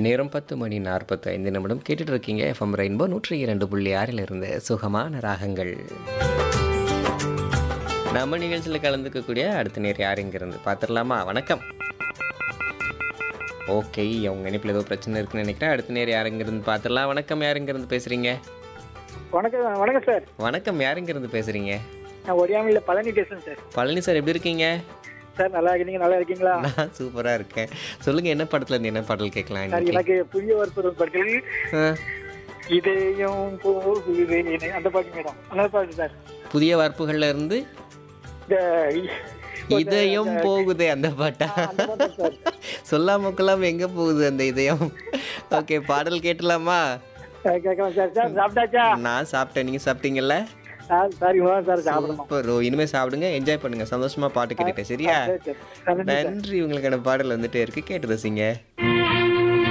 நேரம் பத்து மணி நாற்பத்தி ஐந்து நிமிடம் கேட்டுட்டு இருக்கீங்க எஃப்எம் ரெயின்போ நூற்றி இரண்டு புள்ளி ஆறில் இருந்து சுகமான ராகங்கள் நம்ம நிகழ்ச்சியில் கலந்துக்கக்கூடிய அடுத்த நேர் யார் இங்கிருந்து பார்த்துடலாமா வணக்கம் ஓகே அவங்க இணைப்பில் ஏதோ பிரச்சனை இருக்குன்னு நினைக்கிறேன் அடுத்த நேர் யார் இங்கிருந்து பார்த்துடலாம் வணக்கம் யார் இங்கிருந்து பேசுகிறீங்க வணக்கம் வணக்கம் சார் வணக்கம் யார் இங்கிருந்து பேசுகிறீங்க நான் ஒரியாமையில் பழனி பேசுறேன் சார் பழனி சார் எப்படி இருக்கீங்க சார் நல்லா இருக்கீங்க நல்லா இருக்கீங்களா நான் சூப்பராக இருக்கேன் சொல்லுங்கள் என்ன படத்தில் இருந்து என்ன பாடல் கேட்கலாம் சார் இன்னைக்கு எனக்கு புதிய வருத்தம் படத்தில் ஆ, இதயம் போகுது அந்த பாட்டு மேடம் அந்த பாட்டு சார் புதிய வார்ப்புகள்ல இருந்து இந்த இதயம் போகுதே அந்த பாட்டா அந்த பாட்டு சார் சொல்லாம கொள்ளாம எங்க போகுது அந்த இதயம் ஓகே பாடல் கேட்டலாமா அஹ் கேட்கலாம் சார் சார் சாப்பிட்டாச்சா நான் சாப்பிட்டேன் நீங்க சாப்பிட்டீங்கல்ல சார் சாரி சார் சாப்பிடணும் சூப்பர் ஓ இனிமே சாப்பிடுங்க என்ஜாய் பண்ணுங்க சந்தோஷமா பாட்டு கேட்டுட்டேன் சரியா சரி, சரி. நன்றி சார். நன்றி உங்களுக்கான பாடல் வந்துட்டே இருக்கு கேட்டு ரசிங்க